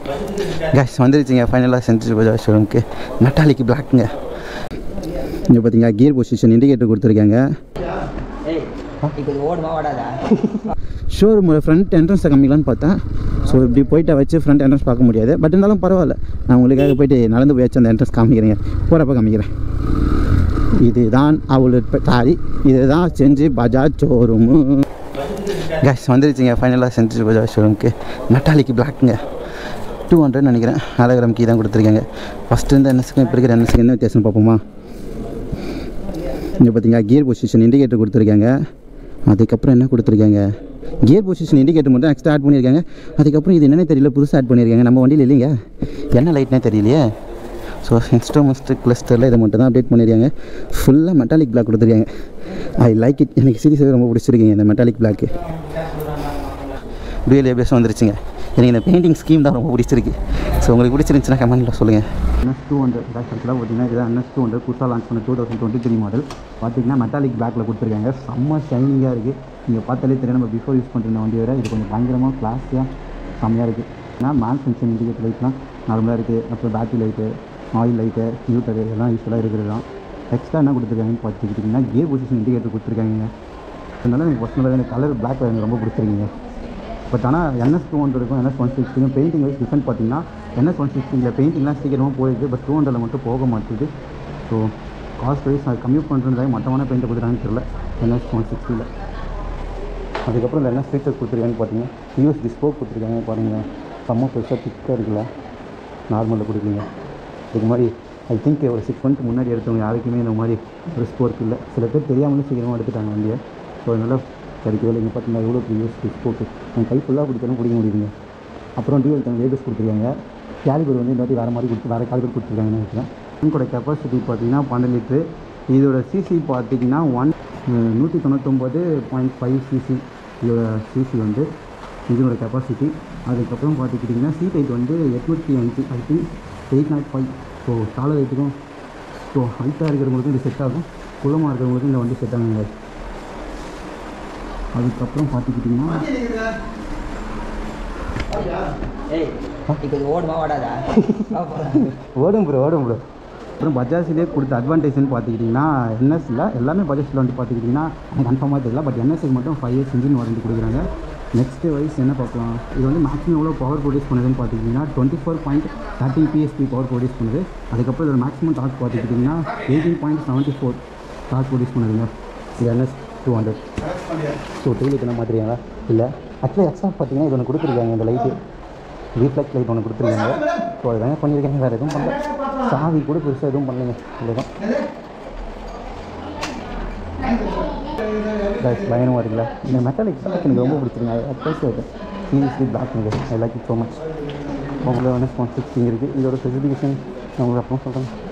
case வந்துருச்சுங்க ஃபைனலாக சென்ட்ரி பஜாஜ் ஷோரூம்க்கு மெட்டாலிக் பிளாக்குங்க இங்கே பார்த்தீங்கன்னா கியர் பொசிஷன் இண்டிகேட்டர் கொடுத்துருக்காங்க ஏய் இப்போ இது ஓடுமா ஓடாதா ஷோரூமோட ஃப்ரண்ட் என்ட்ரன்ஸை காமிக்கலான்னு பார்த்தேன் ஸோ இப்படி போயிட்டு வச்சு ஃப்ரண்ட் என்ட்ரன்ஸ் பார்க்க முடியாது பட் இருந்தாலும் பரவாயில்ல நான் உங்களுக்காக போயிட்டு நடந்து போய் வச்சு அந்த என்ட்ரன்ஸ் காமிக்கிறேங்க போகிறப்ப காமிக்கிறேன் இதுதான் அவளோட சாரி இதுதான் செஞ்சு பஜாஜ் ஷோரூமு கேஸ் வந்துருச்சுங்க ஃபைனலாக செஞ்சு பஜாஜ் ஷோரூம்க்கு மெட்டாலிக் பிளாக்குங்க டூ ஹண்ட்ரட் நினைக்கிறேன் அலகிராம் கீ தான் கொடுத்துருக்காங்க ஃபஸ்ட்டு இருந்த என்எஸ்க்கு இப்போ இருக்கிற என்எஸ்க்கு என்ன வித்தியாசம் பார்ப்போமா இங்கே பார்த்தீங்கன்னா கியர் பொசிஷன் இண்டிகேட்டர் கொடுத்துருக்காங்க அதுக்கப்புறம் என்ன கொடுத்துருக்காங்க கியர் பொசிஷன் இண்டிகேட்டர் மட்டும் எக்ஸ்ட்ரா ஆட் பண்ணியிருக்காங்க அதுக்கப்புறம் இது என்னன்னே தெரியல புதுசாக ஆட் பண்ணியிருக்காங்க நம்ம வண்டியில் இல்லைங்க என்ன லைட்னே தெரியலையே ஸோ இன்ஸ்ட்ருமெண்ட்ஸ் கிளஸ்டரில் இதை மட்டும் தான் அப்டேட் பண்ணியிருக்காங்க ஃபுல்லாக மெட்டாலிக் பிளாக் கொடுத்துருக்காங்க ஐ லைக் இட் எனக்கு சீரியஸாக ரொம்ப பிடிச்சிருக்கீங்க இந்த மெட்டாலிக் பிளாக்கு டூயல் ஏபிஎஸ் வந்துருச்சுங்க எனக்கு இந்த பெயிண்டிங் ஸ்கீம் தான் ரொம்ப பிடிச்சிருக்கு ஸோ உங்களுக்கு பிடிச்சிருந்துச்சுன்னா கமெண்ட்டில் சொல்லுங்கள் என்எஸ் டூ ஹண்ட்ரட் ஆக்சுவலாக பார்த்தீங்கன்னா இதுதான் என்எஸ் டூ ஹண்ட்ரட் புதுசாக லான்ச் பண்ண two thousand twenty three model பார்த்தீங்கன்னா மெட்டாலிக் பிளாக்ல கொடுத்துருக்காங்க செம்ம ஷைனிங்காக இருக்குது நீங்கள் பார்த்தாலே தெரியும் நம்ம பிஃபோர் யூஸ் பண்ணுற வண்டியை விட இது கொஞ்சம் பயங்கரமாக கிளாஸியாக செம்மையாக இருக்குது ஏன்னா மேன் ஃபங்க்ஷன் இண்டிகேட்டர் லைட்லாம் நார்மலாக இருக்குது அப்புறம் battery light oil light neutral எல்லாம் யூஸ்ஃபுல்லாக இருக்கிறது தான் எக்ஸ்ட்ரா என்ன கொடுத்துருக்காங்கன்னு பார்த்துக்கிட்டிங்கன்னா கியர் பொசிஷன் இண்டிகேட்டர் கொடுத்துருக்காங்க அதனால எனக்கு பர்சனலாக எனக்கு கலர் பிளாக் எனக்கு ரொம்ப பிடிச்சிருக்கீங்க பட் ஆனால் என்எஸ் டூ ஹண்ட்ரடுக்கும் என்எஸ் ஒன் சிக்ஸ்டிக்கும் பெயிண்டிங் வைஸ் டிஃப்ரெண்ட் பார்த்தீங்கன்னா என்எஸ் ஒன் சிக்ஸ்டியில் பெயிண்டிங்லாம் சீக்கிரமாக போயிடுது பட் டூ ஹண்ட்ரடில் மட்டும் போக மாட்டேங்குது ஸோ காஸ்ட் வைஸ் அது கம்மி பண்ணுறதுக்காக மட்டமான பெயிண்ட்டை கொடுக்குறாங்கன்னு தெரியல என்எஸ் ஒன் சிக்ஸ்டியில் அதுக்கப்புறம் இந்த என்ன ஃபீச்சர் கொடுத்துருக்காங்கன்னு பார்த்தீங்கன்னா யூஎஸ்டி ஸ்போக் கொடுத்துருக்காங்க பாருங்கள் செம்ம பெருசாக திக்காக இருக்குல்ல நார்மலில் கொடுக்குறீங்க இதுக்கு மாதிரி ஐ திங்க் ஒரு சிக்ஸ் மந்த் முன்னாடி எடுத்தவங்க யாருக்குமே இந்த மாதிரி ஒரு ஸ்போர்க் இல்லை சில பேர் தெரியாமலே சீக்கிரமாக எடுத்துட்டாங்க வண்டியை ஸோ அதனால் கிடைக்கவே இல்லை இங்கே பார்த்தீங்கன்னா எவ்வளோ யூஎஸ்டி ஸ்போக்கு என் கை ஃபுல்லாக பிடிச்சாலும் பிடிக்க முடியுதுங்க அப்புறம் டியூல் தங்க லேபிள்ஸ் கொடுத்துருக்காங்க கேலிபர் வந்து இந்த வாட்டி வேறு மாதிரி கொடுத்து வேறு கேலிபர் கொடுத்துருக்காங்கன்னு நினைக்கிறேன் இதோட கெப்பாசிட்டி பார்த்தீங்கன்னா பன்னெண்டு லிட்ரு இதோட சிசி பார்த்தீங்கன்னா ஒன் நூற்றி தொண்ணூத்தொம்பது பாயிண்ட் ஃபைவ் சிசி இதோட சிசி வந்து இதனோட கெப்பாசிட்டி அதுக்கப்புறம் பார்த்துக்கிட்டிங்கன்னா சீட் ஹைட் வந்து எட்நூற்றி அஞ்சு I think eight nought five so சாலை ஹைட்டுக்கும் ஸோ ஹைட்டாக இருக்கிறவங்களுக்கும் இது செட் ஆகும் குள்ளமாக இருக்கிறவங்களுக்கும் இந்த வண்டி செட் ஆகுங்க அதுக்கப்புறம் பார்த்துக்கிட்டிங்கன்னா ஏய் இப்போ இது ஓடுமா ஓடாதா ஓடும் ப்ரோ ஓடும் ப்ரோ அப்புறம் பஜாஜ்லேயே கொடுத்த அட்வான்டேஜ்னு பார்த்துக்கிட்டிங்கன்னா என்எஸ்ல எல்லாமே பஜாஜில் வந்து பார்த்துக்கிட்டிங்கன்னா எனக்கு கன்ஃபார்மாக தெரியல பட் என்எஸ்க்கு மட்டும் ஃபைவ் இயர்ஸ் இன்ஜின் வாரண்டி கொடுக்குறாங்க நெக்ஸ்ட்டு வைஸ் என்ன பார்க்கலாம் இது வந்து மேக்ஸிமம் எவ்வளோ பவர் ப்ரொடியூஸ் பண்ணுதுன்னு பார்த்துக்கிட்டிங்கன்னா twenty four point thirteen PSP power produce பண்ணுது அதுக்கப்புறம் இதோட மேக்ஸிமம் டார்க் பார்த்துக்கிட்டிங்கன்னா eighteen point seventy four torque produce பண்ணுதுங்க இது என்எஸ் டூ ஹண்ட்ரட் ஸோ டெய்லிக்கு என்ன மாற்றிருக்காங்களா இல்லை ஆக்சுவலாக எக்ஸ்ட்ரா பார்த்தீங்கன்னா இது ஒன்று கொடுத்துருக்காங்க இந்த லைட்டு ரீஃப்ளெக்ட் லைட் ஒன்று கொடுத்துருக்காங்க ஸோ அதுதாங்க பண்ணியிருக்காங்க வேறு எதுவும் பண்ணல சாவி கூட பெருசாக எதுவும் பண்ணலைங்க இவ்வளோதான் பயணமாக இருக்குல்ல இந்த மெட்டாலிக் பிளாக் எனக்கு ரொம்ப பிடிச்சிருங்க அட்வைஸ் சீரியஸ்லி பிளாக் எனக்கு I like it so much உங்களை வந்து ஒன் சிக்ஸ்டி இருக்குது இதோட ஸ்பெசிஃபிகேஷன் நான் உங்களுக்கு அப்புறம் சொல்கிறேன்